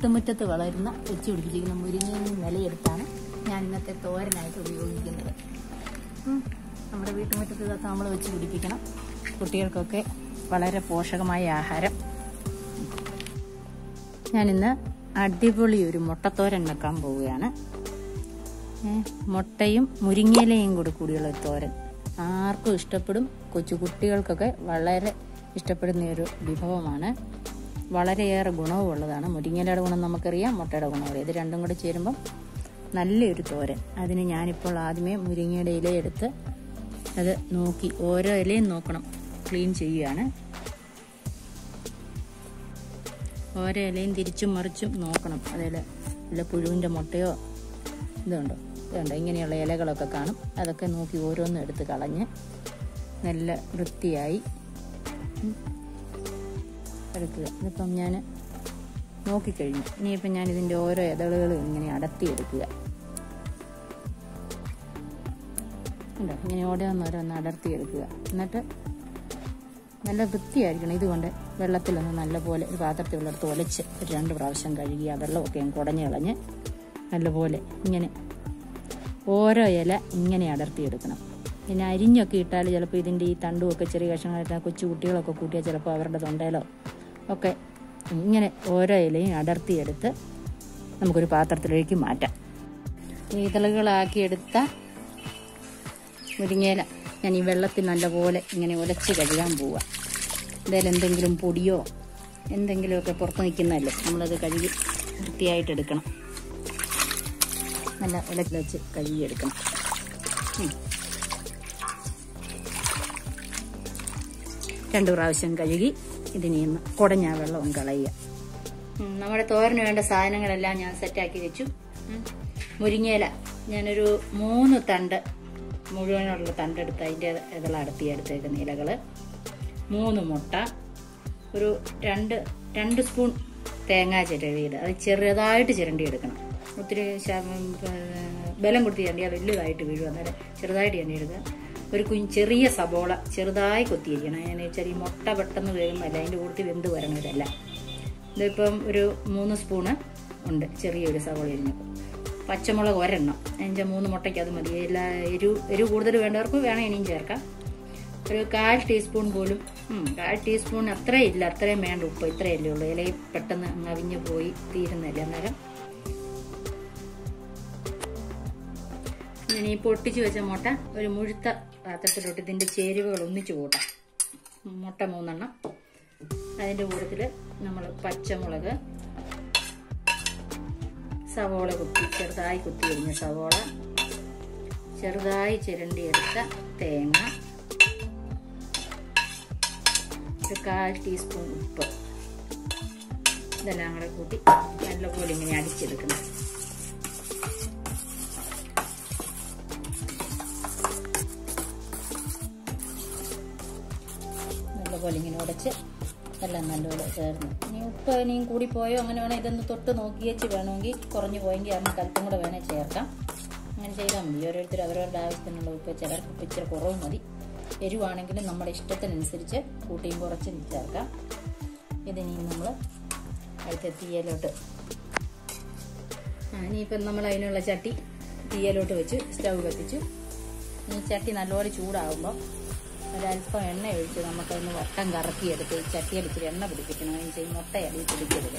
വീട്ടുമുറ്റത്ത് വളരുന്ന വെച്ച് പിടിപ്പിച്ചിരിക്കുന്ന മുരിങ്ങയും നിലയെടുത്താണ് ഞാൻ ഇന്നത്തെ തോരനായിട്ട് ഉപയോഗിക്കുന്നത് ഉം. നമ്മുടെ വീട്ടുമുറ്റത്ത് ഇതൊക്കെ നമ്മൾ വെച്ച് പിടിപ്പിക്കണം കുട്ടികൾക്കൊക്കെ വളരെ പോഷകമായ ആഹാരം ഞാനിന്ന് അടിപൊളി ഒരു മുട്ടത്തോരൻ വെക്കാൻ പോവുകയാണ് ഏ, മുട്ടയും മുരിങ്ങയിലയും കൂടി കൂടിയുള്ള ഒരു തോരൻ ആർക്കും ഇഷ്ടപ്പെടും കൊച്ചു കുട്ടികൾക്കൊക്കെ വളരെ ഇഷ്ടപ്പെടുന്ന ഒരു വിഭവമാണ് വളരെയേറെ ഗുണവും ഉള്ളതാണ് മുരിങ്ങയിലയുടെ ഗുണം നമുക്കറിയാം മുട്ടയുടെ ഗുണം അറിയാം ഇത് രണ്ടും കൂടി ചേരുമ്പം നല്ലൊരു തോരൻ അതിന് ഞാനിപ്പോൾ ആദ്യമേ മുരിങ്ങയുടെ ഇലയെടുത്ത് അത് നോക്കി ഓരോ ഇലയും നോക്കണം ക്ലീൻ ചെയ്യുകയാണ് ഓരോ ഇലയും തിരിച്ചും മറിച്ചും നോക്കണം അതിൽ വല്ല പുഴുവിൻ്റെ മുട്ടയോ ഇതുണ്ടോ ഇതുണ്ടോ ഇങ്ങനെയുള്ള ഇലകളൊക്കെ കാണും അതൊക്കെ നോക്കി ഓരോന്നും എടുത്ത് കളഞ്ഞ് നല്ല വൃത്തിയായി ഉം, എടുക്കുക ഇതിപ്പം ഞാൻ നോക്കിക്കഴിഞ്ഞു ഇനിയിപ്പം ഞാൻ ഇതിൻ്റെ ഓരോ ഇതളുകളും ഇങ്ങനെ അടർത്തിയെടുക്കുക ഉണ്ടോ ഇങ്ങനെ ഓരോന്ന് ഓരോന്ന് അടർത്തിയെടുക്കുക എന്നിട്ട് നല്ല വൃത്തിയായിരിക്കണം ഇതുകൊണ്ട് വെള്ളത്തിലൊന്ന് നല്ലപോലെ ഒരു പാത്രത്തിൽ വെള്ളത്തിൽ ഒലച്ച് ഒരു രണ്ട് പ്രാവശ്യം കഴുകി ആ വെള്ളമൊക്കെ അങ്ങ് കുടഞ്ഞ് കളഞ്ഞ് നല്ലപോലെ ഇങ്ങനെ ഓരോ ഇല ഇങ്ങനെ അടർത്തിയെടുക്കണം പിന്നെ അരിഞ്ഞൊക്കെ ഇട്ടാൽ ചിലപ്പോൾ ഇതിൻ്റെ ഈ തണ്ടുമൊക്കെ ചെറിയ കഷ്ണങ്ങളായിട്ട് കൊച്ചു കുട്ടികളൊക്കെ കൂട്ടിയാൽ ചിലപ്പോൾ അവരുടെ തൊണ്ടയിലോ ഒക്കെ ഇങ്ങനെ ഓരോ ഇലയും അടർത്തിയെടുത്ത് നമുക്കൊരു പാത്രത്തിലേക്ക് മാറ്റാം ഈ ഇതളുകളാക്കിയെടുത്ത മുരിങ്ങയില ഞാൻ ഈ വെള്ളത്തിൽ നല്ലപോലെ ഇങ്ങനെ ഉലച്ച് കഴുകാൻ പോവുക എന്തായാലും എന്തെങ്കിലും പൊടിയോ എന്തെങ്കിലുമൊക്കെ പുറത്ത് നിൽക്കുന്നതല്ലേ നമ്മളത് കഴുകി വൃത്തിയായിട്ട് എടുക്കണം നല്ല ഉലച്ച് വെച്ച് കഴുകിയെടുക്കണം ഉം. രണ്ട് പ്രാവശ്യം കഴുകി ഇതിനെ ഒന്ന് കുടഞ്ഞ വെള്ളവും കളയുക ഉം, നമ്മുടെ തോരന് വേണ്ട സാധനങ്ങളെല്ലാം ഞാൻ സെറ്റാക്കി വെച്ചു ഉം. മുരിങ്ങയില ഞാനൊരു മൂന്ന് തണ്ട് മുഴുവനുള്ള തണ്ടെടുത്ത് അതിൻ്റെ ഇതെല്ലാം അടത്തി എടുത്തേക്കുന്ന ഇലകൾ മൂന്ന് മുട്ട ഒരു രണ്ട് രണ്ട് സ്പൂൺ തേങ്ങ ചിരവിയത് അത് ചെറുതായിട്ട് ചിരണ്ടി എടുക്കണം ഒത്തിരി ശ- ഉം, ഏർ, ബലം കൊടുത്ത് ചിരണ്ടിയാൽ വലുതായിട്ട് വീഴും അന്നേരം ചെറുതായിട്ട് ചിരണ്ടി എടുക്കുക ഒരു കുഞ്ഞ് ചെറിയ സബോള ചെറുതായി കൊത്തിയിരിക്കണം ഞാൻ വെച്ചാൽ ഈ മുട്ട പെട്ടെന്ന് വേകുമല്ല അതിൻ്റെ കൂടുതൽ വെന്ത് വരണം ഇതല്ല ഇതിപ്പം ഒരു മൂന്ന് സ്പൂണ് ഉണ്ട് ചെറിയൊരു സവോള എരിഞ്ഞപ്പോൾ പച്ചമുളക് ഒരെണ്ണം അതിൻ്റെ മൂന്ന് മുട്ടയ്ക്ക് അത് മതി എല്ലാ എരിവ് എരിവ് കൂടുതൽ വേണ്ടവർക്ക് വേണം ഇനിയും ചേർക്കാം ഒരു കാൽ ടീസ്പൂൺ പോലും ഉം, കാൽ ടീസ്പൂൺ അത്രയും ഇല്ല അത്രയും വേണ്ട ഉപ്പ് ഇത്രയല്ലേ ഉള്ളൂ ഇലയിൽ പെട്ടെന്ന് അങ്ങ് അവിഞ്ഞ് പോയി തീരുന്നില്ല അന്നേരം ഇനി ഈ പൊട്ടിച്ച് വെച്ച മുട്ട ഒരു മുഴുത്ത പാത്രത്തിലോട്ട് ഇതിൻ്റെ ചേരുവകൾ ഒന്നിച്ച് കൂട്ടാം മുട്ട മൂന്നെണ്ണം അതിൻ്റെ കൂട്ടത്തിൽ നമ്മൾ പച്ചമുളക് സവോള കുത്തി ചെറുതായി കുത്തി കഴിഞ്ഞ സവോള ചെറുതായി ചിരണ്ടിയെടുത്ത തേങ്ങ ഒരു കാൽ ടീസ്പൂൺ ഉപ്പ് ഇതെല്ലാം കൂടെ കൂട്ടി നല്ലപോലെ ഇങ്ങനെ അടിച്ചെടുക്കണം നല്ലപോലെ ഇങ്ങനെ ഉടച്ച് എല്ലാം നല്ലപോലെ ചേർന്ന് ഇനി ഉപ്പ് ഇനിയും കൂടിപ്പോയോ അങ്ങനെ വേണം ഇതൊന്ന് തൊട്ട് നോക്കിയേച്ച് വേണമെങ്കിൽ കുറഞ്ഞു പോയെങ്കിൽ അതിന് കൽപ്പം കൂടെ വേണേൽ ചേർക്കാം അങ്ങനെ ചെയ്താൽ മതി ഓരോരുത്തർ അവരവരുടെ ആവശ്യത്തിനുള്ള ഉപ്പ് ചിലർക്ക് ഉപ്പ് ഇച്ചിരി കുറവ് മതി എരിവാണെങ്കിലും നമ്മുടെ ഇഷ്ടത്തിനനുസരിച്ച് കൂട്ടിയും കുറച്ചും ചേർക്കാം ഇതിനി നമ്മൾ അടുത്ത തീയലോട്ട് ആ ഇനിയിപ്പം നമ്മൾ അതിനുള്ള ചട്ടി തീയലോട്ട് വെച്ച് സ്റ്റൗ കത്തിച്ചു ഈ ചട്ടി നല്ലപോലെ ചൂടാകുമ്പോൾ ഒരല്പം എണ്ണ ഒഴിച്ച് നമുക്കതൊന്ന് വട്ടം കറക്കിയെടുത്ത് ഈ ചട്ടിയിൽ ഇച്ചിരി എണ്ണ പിടിപ്പിക്കണം അതിന് ചെയ്യും മുട്ടയടി പിടിക്കരുത്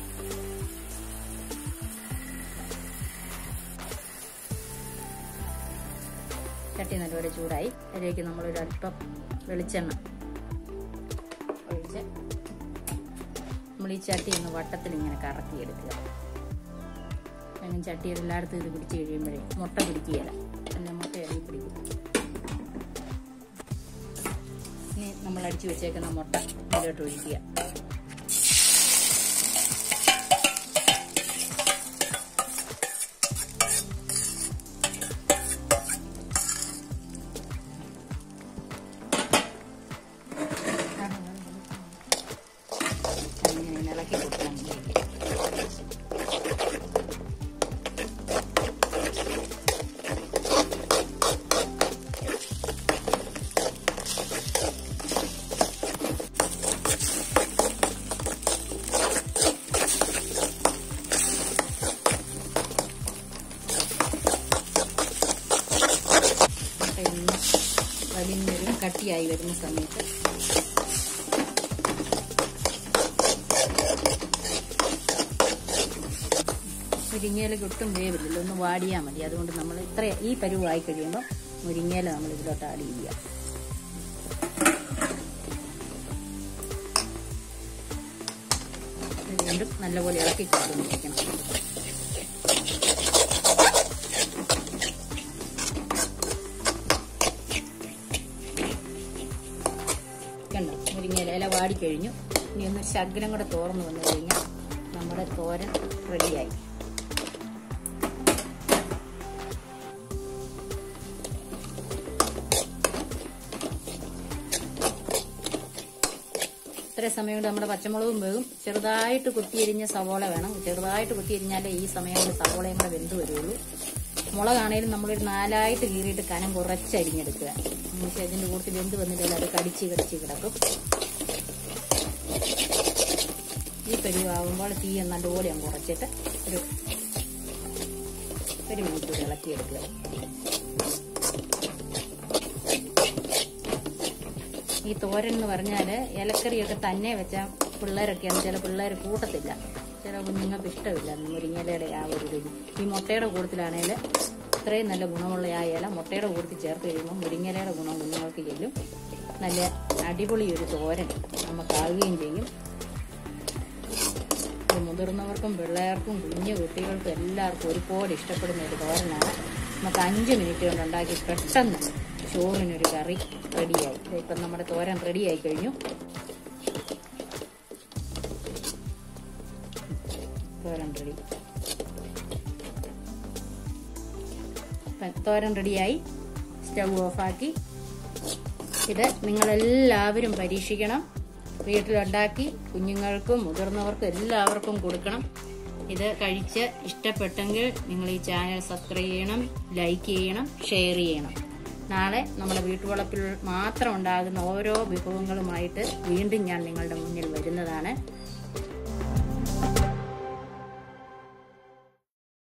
ചട്ടി നല്ലപോലെ ചൂടായി അതിലേക്ക് നമ്മളൊരു അല്പം വെളിച്ചെണ്ണ ഒഴിച്ച് നമ്മൾ ഈ ചട്ടി ഒന്ന് വട്ടത്തിൽ ഇങ്ങനെ കറക്കിയെടുക്കുക അങ്ങനെ ചട്ടിയുടെ എല്ലായിടത്തും ഇത് പിടിച്ച് കഴിയുമ്പോഴേ മുട്ട പിടിക്കുകയില്ല പിന്നെ മുട്ട ഇടയിൽ പിടിക്കും ഇനി നമ്മൾ അടിച്ചു വെച്ചേക്കുന്ന മുട്ട ഇതിലോട്ട് ഒഴിക്കുക ഇങ്ങനെ ഇളക്കി കൊടുക്കണം ഇതിലേക്ക് മുരിഞ്ഞൊരു കട്ടിയായി വരുന്ന സമയത്ത് മുരിങ്ങയിലേക്ക് ഒട്ടും വേവില്ലല്ലോ ഒന്ന് വാടിയാൽ മതി അതുകൊണ്ട് നമ്മൾ ഇത്ര ഈ പരുവായി കഴിയുമ്പോൾ മുരിങ്ങയില നമ്മൾ ഇതിലോട്ട് ആഡ് ചെയ്യുക ഇത് വീണ്ടും നല്ലപോലെ ഇളക്കി കൊടുത്തുകൊണ്ടിരിക്കണം കണ്ടോ മുരിങ്ങയില ഇല വാടിക്കഴിഞ്ഞു ഇനി ഒന്ന് ശകലം കൂടെ തോർന്ന് വന്നു കഴിഞ്ഞാൽ നമ്മുടെ തോരൻ റെഡിയായി ഇത്ര സമയം കൊണ്ട് നമ്മുടെ പച്ചമുളകും വേകും ചെറുതായിട്ട് കുത്തിയരിഞ്ഞ സവോള വേണം ചെറുതായിട്ട് കുത്തിയരിഞ്ഞാലേ ഈ സമയം കൊണ്ട് സവോളയും കൂടെ വെന്ത് വരുള്ളൂ മുളകാണേലും നമ്മളൊരു നാലായിട്ട് കീറിയിട്ട് കനം കുറച്ച് അരിഞ്ഞെടുക്കുക എന്നുവെച്ചാൽ ഇതിന്റെ കൂട്ടത്തിൽ വെന്ത് വന്നിട്ടില്ല അത് കടിച്ച് കടിച്ച് കിടക്കും ഈ പരിവാകുമ്പോൾ തീ നല്ലപോലെ അങ്ങ് കുറച്ചിട്ട് ഒരു ഒരു മിനിറ്റ് കൂടി ഇളക്കിയെടുക്കുക ഈ തോരൻ എന്ന് പറഞ്ഞാല് ഇലക്കറിയൊക്കെ തന്നെ വെച്ചാൽ പിള്ളേരൊക്കെയാണ് ചില പിള്ളേർ കൂട്ടത്തില്ല ചില കുഞ്ഞുങ്ങൾക്ക് ഇഷ്ടമില്ല മുരിങ്ങയിലയുടെ ആ ഒരു രുചി ഈ മുട്ടയുടെ കൂട്ടത്തിലാണേൽ ഇത്രയും നല്ല ഗുണമുള്ള ആ ഇല മുട്ടയുടെ കൂട്ടത്തിൽ ചേർത്ത് കഴിയുമ്പോൾ മുരിങ്ങയിലയുടെ ഗുണം കുഞ്ഞുങ്ങൾക്ക് ചെല്ലും നല്ല അടിപൊളി ഒരു തോരൻ നമുക്കാവുകയും ചെയ്യും ഇത് മുതിർന്നവർക്കും പിള്ളേർക്കും കുഞ്ഞു കുട്ടികൾക്കും എല്ലാവർക്കും ഒരുപോലെ ഇഷ്ടപ്പെടുന്ന ഒരു തോരനാണ് നമുക്ക് അഞ്ച് മിനിറ്റ് കൊണ്ട് ഉണ്ടാക്കി പെട്ടെന്ന് ചോറിനൊരു കറി റെഡിയായി ദേ ഇപ്പം നമ്മുടെ തോരൻ റെഡിയായി കഴിഞ്ഞു തോരൻ റെഡി തോരൻ റെഡിയായി സ്റ്റൗ ഓഫാക്കി ഇത് നിങ്ങളെല്ലാവരും പരീക്ഷിക്കണം വീട്ടിലുണ്ടാക്കി കുഞ്ഞുങ്ങൾക്കും മുതിർന്നവർക്കും എല്ലാവർക്കും കൊടുക്കണം ഇത് കഴിച്ച് ഇഷ്ടപ്പെട്ടെങ്കിൽ നിങ്ങൾ ഈ ചാനൽ സബ്സ്ക്രൈബ് ചെയ്യണം ലൈക്ക് ചെയ്യണം ഷെയർ ചെയ്യണം നാളെ നമ്മുടെ വീട്ടുവളപ്പിൽ മാത്രം ഉണ്ടാകുന്ന ഓരോ വിഭവങ്ങളുമായിട്ട് വീണ്ടും ഞാൻ നിങ്ങളുടെ മുന്നിൽ വരുന്നതാണ്